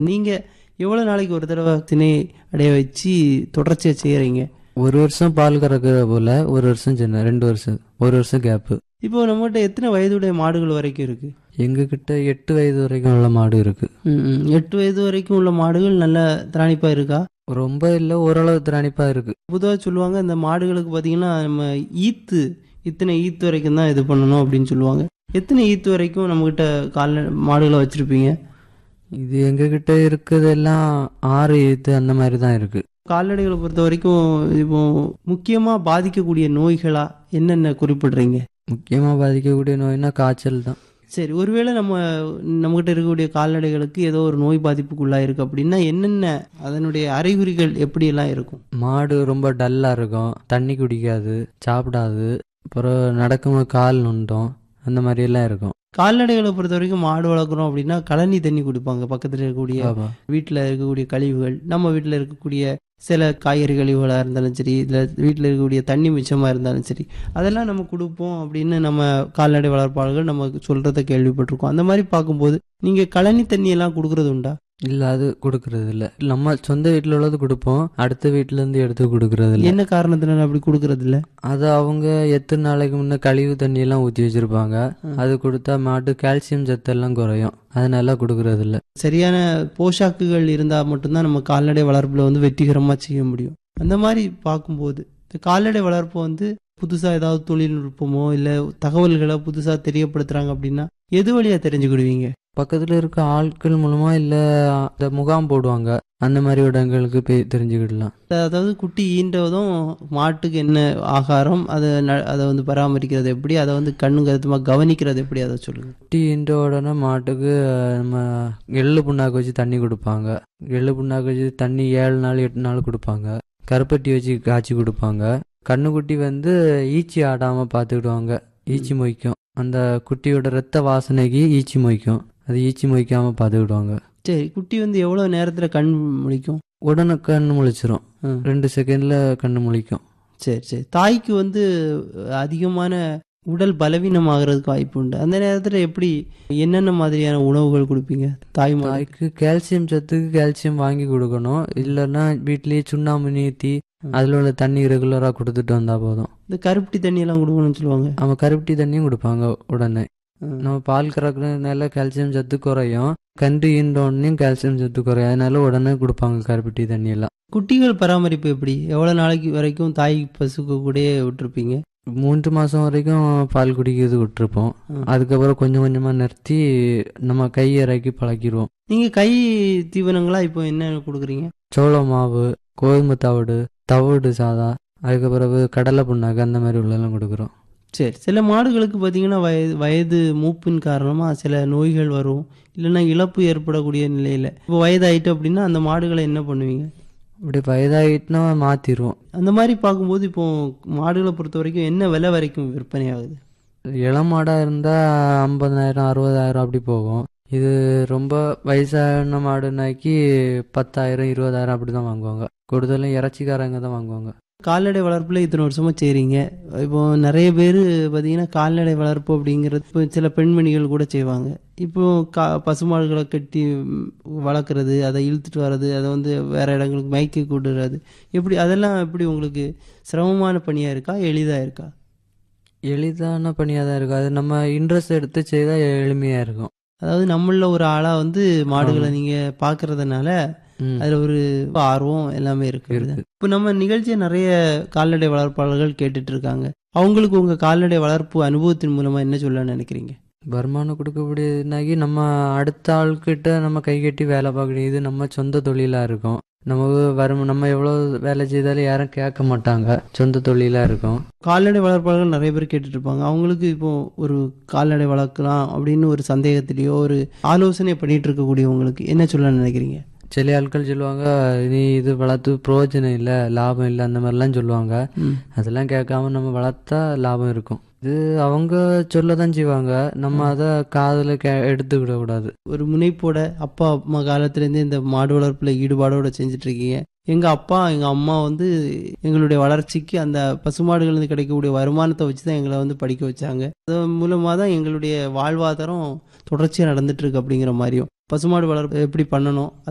நீங்க எவ்வளவு நாளைக்கு ஒரு தடவை திணை அடைய வச்சு தொடர்ச்சியா செய்யறீங்க ஒரு வருஷம் பால் கறக்குற போல ஒரு வருஷம் சின்ன ரெண்டு வருஷம் ஒரு வருஷம் கேப்பு இப்போ நம்மகிட்ட எத்தனை வயதுடைய மாடுகள் வரைக்கும் இருக்கு எங்க கிட்ட எட்டு வயது வரைக்கும் உள்ள மாடு இருக்கு ம், ம். எட்டு வயது வரைக்கும் உள்ள மாடுகள் நல்ல திராணிப்பா இருக்கா ரொம்ப இல்ல ஓரளவு திராணிப்பா இருக்கு பொதுவாக சொல்லுவாங்க இந்த மாடுகளுக்கு பார்த்தீங்கன்னா நம்ம ஈத்து இத்தனை ஈத்து வரைக்கும் தான் இது பண்ணணும் அப்படின்னு சொல்லுவாங்க எத்தனை ஈத்து வரைக்கும் நம்மகிட்ட கால்நடை மாடுகளை வச்சிருப்பீங்க இது எங்க கிட்ட இருக்கிறதெல்லாம் ஆறு எழுத்து அந்த மாதிரி தான் இருக்கு கால்நடைகளை பொறுத்த வரைக்கும் இப்போ முக்கியமாக பாதிக்கக்கூடிய நோய்களா என்னென்ன குறிப்பிடுறீங்க முக்கியமா பாதிக்கக்கூடிய நோய்னா காய்ச்சல் தான் சரி ஒருவேளை நம்ம நம்மகிட்ட இருக்கக்கூடிய கால்நடைகளுக்கு ஏதோ ஒரு நோய் பாதிப்புக்குள்ளாக இருக்கு அப்படின்னா என்னென்ன அதனுடைய அறிகுறிகள் எப்படியெல்லாம் இருக்கும் மாடு ரொம்ப டல்லா இருக்கும் தண்ணி குடிக்காது சாப்பிடாது அப்புறம் நடக்கும்போது கால் நுண்டும் அந்த மாதிரி எல்லாம் இருக்கும் கால்நடைகளை பொறுத்த வரைக்கும் மாடு வளர்க்குறோம் அப்படின்னா கழனி தண்ணி குடிப்பாங்க பக்கத்தில் இருக்கக்கூடிய ஆமா. வீட்டில் இருக்கக்கூடிய கழிவுகள் நம்ம வீட்டில் இருக்கக்கூடிய சில காய்கறி கழிவுகளாக இருந்தாலும் சரி இல்லை வீட்டில் இருக்கக்கூடிய தண்ணி மிச்சமாக இருந்தாலும் சரி அதெல்லாம் நம்ம கொடுப்போம் அப்படின்னு நம்ம கால்நடை வளர்ப்பாளர்கள் நம்ம சொல்கிறத கேள்விப்பட்டிருக்கோம் அந்த மாதிரி பார்க்கும்போது நீங்கள் கழனி தண்ணியெல்லாம் கொடுக்கறது உண்டா இல்ல அது கொடுக்கறது இல்ல நம்ம சொந்த வீட்டுல உள்ளது கொடுப்போம் அடுத்த வீட்டுல இருந்து எடுத்து கொடுக்கறது இல்ல என்ன காரணத்தினால அப்படி கொடுக்கறது இல்ல அது அவங்க எத்தனை நாளைக்கு முன்ன கழிவு தண்ணி எல்லாம் ஊத்தி வச்சிருப்பாங்க அது கொடுத்தா மாட்டு கால்சியம் சத்து எல்லாம் குறையும் அதனால கொடுக்கறது இல்ல சரியான போஷாக்குகள் இருந்தால் மட்டும்தான் நம்ம கால்நடை வளர்ப்பில் வந்து வெற்றிகரமாக செய்ய முடியும் அந்த மாதிரி பார்க்கும்போது இந்த கால்நடை வளர்ப்பு வந்து புதுசாக ஏதாவது தொழில்நுட்பமோ இல்லை தகவல்களை புதுசாக தெரியப்படுத்துகிறாங்க அப்படின்னா எது வழியாக தெரிஞ்சுக்கிடுவீங்க பக்கத்துல இருக்க ஆட்கள் மூலமா இல்ல இந்த முகாம் போடுவாங்க அந்த மாதிரி இடங்களுக்கு போய் தெரிஞ்சுக்கிடலாம் அதாவது குட்டி ஈன்றதும் மாட்டுக்கு என்ன ஆகாரம் அதை ந- அதை வந்து பராமரிக்கிறது எப்படி அதை வந்து கண்ணு கருத்துமாக கவனிக்கிறது எப்படி அதை சொல்லுங்க குட்டி ஈன்ற உடனே மாட்டுக்கு நம்ம எள்ளு புண்ணாக்கு வச்சு தண்ணி கொடுப்பாங்க எள்ளு புண்ணாக்கு வச்சு தண்ணி ஏழு நாள் எட்டு நாள் கொடுப்பாங்க கருப்பட்டி வச்சு காய்ச்சி கொடுப்பாங்க கண்ணுக்குட்டி வந்து ஈச்சி ஆடாம பார்த்துக்கிடுவாங்க ஈச்சி மொய்க்கும் அந்த குட்டியோட ரத்த வாசனைக்கு ஈச்சி மொய்க்கும் அது ஈச்சி மொய்க்காம பார்த்துக்கிடுவாங்க சரி குட்டி வந்து எவ்வளோ நேரத்தில் கண் முழிக்கும் உடனே கண்ணு முழிச்சிரும் ம். ரெண்டு செகண்ட்ல கண்ணு முழிக்கும் சரி சரி தாய்க்கு வந்து அதிகமான உடல் பலவீனமாகறதுக்கு வாய்ப்பு உண்டு அந்த நேரத்தில் எப்படி என்னென்ன மாதிரியான உணவுகள் கொடுப்பீங்க தாய்மார் தாய்க்கு கால்சியம் சத்துக்கு கால்சியம் வாங்கி கொடுக்கணும் இல்லைன்னா வீட்லயே சுண்ணாம்பு நீத்தி அதுல உள்ள தண்ணி ரெகுலரா கொடுத்துட்டு வந்தா போதும் இந்த கருப்பட்டி தண்ணி எல்லாம் கொடுக்கணும்னு சொல்லுவாங்க அவன் கருப்பட்டி தண்ணியும் கொடுப்பாங்க உடனே ம். நம்ம பால் கறக்குறதுனால கால்சியம் சத்து குறையும் கன்று ஈன்றோடனையும் கால்சியம் சத்து குறையும் அதனால உடனே கொடுப்பாங்க கருப்பட்டி தண்ணி எல்லாம் குட்டிகள் பராமரிப்பு எப்படி எவ்வளோ நாளைக்கு வரைக்கும் தாய் பசுக்கு கூடயே விட்டுருப்பீங்க மூன்று மாசம் வரைக்கும் பால் குடிக்கிறது விட்டுருப்போம் ம். அதுக்கப்புறம் கொஞ்சம் கொஞ்சமா நிறுத்தி நம்ம கை இறக்கி பழக்கிடுவோம் நீங்கள் கை தீவனங்களா இப்போ என்ன கொடுக்குறீங்க சோள மாவு கோதுமை தவிடு தவிடு சாதா அதுக்கப்புறம் கடலை புண்ணாக்கு அந்த மாதிரி உள்ளெல்லாம் கொடுக்குறோம் சரி சில மாடுகளுக்கு பார்த்தீங்கன்னா வயது வயது மூப்பின் காரணமாக சில நோய்கள் வரும் இல்லைன்னா இழப்பு ஏற்படக்கூடிய நிலையில் இப்போ வயதாயிட்டு அப்படின்னா அந்த மாடுகளை என்ன பண்ணுவீங்க இப்படி வயதாகிட்டுனா மாத்திடுவோம் அந்த மாதிரி பார்க்கும்போது இப்போ மாடுகளை பொறுத்த வரைக்கும் என்ன விலை வரைக்கும் விற்பனை ஆகுது இளம் மாடா இருந்தா ஐம்பதாயிரம் அறுபதாயிரம் அப்படி போகும் இது ரொம்ப வயசான மாடுனாக்கி பத்தாயிரம் இருபதாயிரம் அப்படி தான் வாங்குவாங்க கூடுதலும் இறைச்சிக்காரங்க தான் வாங்குவாங்க கால்நடை வளர்ப்பில் இத்தனை வருஷமா செய்றீங்க இப்போ நிறைய பேர் பார்த்தீங்கன்னா கால்நடை வளர்ப்பு அப்படிங்கிறது இப்போ சில பெண்மணிகள் கூட செய்வாங்க இப்போ கா பசுமாடுகளை கட்டி ம், வளர்க்குறது அதை இழுத்துட்டு வர்றது அதை வந்து வேற இடங்களுக்கு மயக்கி கூடுறது எப்படி அதெல்லாம் எப்படி உங்களுக்கு சிரமமான பணியாக இருக்கா எளிதாக இருக்கா எளிதான பணியாக தான் இருக்கும் அது நம்ம இன்ட்ரெஸ்ட் எடுத்து செய்தால் எளிமையாக இருக்கும் அதாவது நம்மள ஒரு ஆளாக வந்து மாடுகளை நீங்கள் பார்க்கறதுனால ம். அதில் ஒரு ஆர்வம் எல்லாமே இருக்கு இருக்கு. இப்போ நம்ம நிகழ்ச்சியை நிறைய கால்நடை வளர்ப்பாளர்கள் கேட்டுட்டு இருக்காங்க அவங்களுக்கு உங்க கால்நடை வளர்ப்பு அனுபவத்தின் மூலமா என்ன சொல்ல நினைக்கிறீங்க வருமானம் கொடுக்கக்கூடியதுனாக்கி நம்ம அடுத்த ஆள்கிட்ட நம்ம கை கட்டி வேலை பார்க்கணும் இது நம்ம சொந்த தொழிலாக இருக்கும் நமக்கு வரும் நம்ம எவ்வளோ வேலை செய்தாலும் யாரும் கேட்க மாட்டாங்க சொந்த தொழிலாக இருக்கும் கால்நடை வளர்ப்பாளர்கள் நிறைய பேர் கேட்டுட்டு இருப்பாங்க அவங்களுக்கு இப்போ ஒரு கால்நடை வளர்க்கலாம் அப்படின்னு ஒரு சந்தேகத்திலேயோ ஒரு ஆலோசனை பண்ணிட்டு இருக்கக்கூடியவங்களுக்கு என்ன சொல்ல நினைக்கிறீங்க சில ஆட்கள் சொல்லுவாங்க நீ இது வளர்த்து பிரயோஜனம் இல்லை லாபம் இல்லை அந்த மாதிரிலாம் சொல்லுவாங்க ம். அதெல்லாம் கேட்காம நம்ம வளர்த்தா லாபம் இருக்கும் இது அவங்க சொல்ல தான் செய்வாங்க நம்ம அதை காதில் கே எடுத்துக்கிட கூடாது ஒரு முனைப்போட அப்பா அம்மா காலத்துலேருந்தே இந்த மாடு வளர்ப்பில் ஈடுபாடோட செஞ்சுட்டு இருக்கீங்க எங்க அப்பா எங்க அம்மா வந்து எங்களுடைய வளர்ச்சிக்கு அந்த பசுமாடுகள் இருந்து கிடைக்கக்கூடிய வருமானத்தை வச்சு தான் எங்களை வந்து படிக்க வச்சாங்க அது மூலமாக தான் எங்களுடைய வாழ்வாதாரம் தொடர்ச்சியாக நடந்துட்டு இருக்கு அப்படிங்கிற மாதிரியும் பசுமாடு வளர்ப்பு எப்படி பண்ணணும்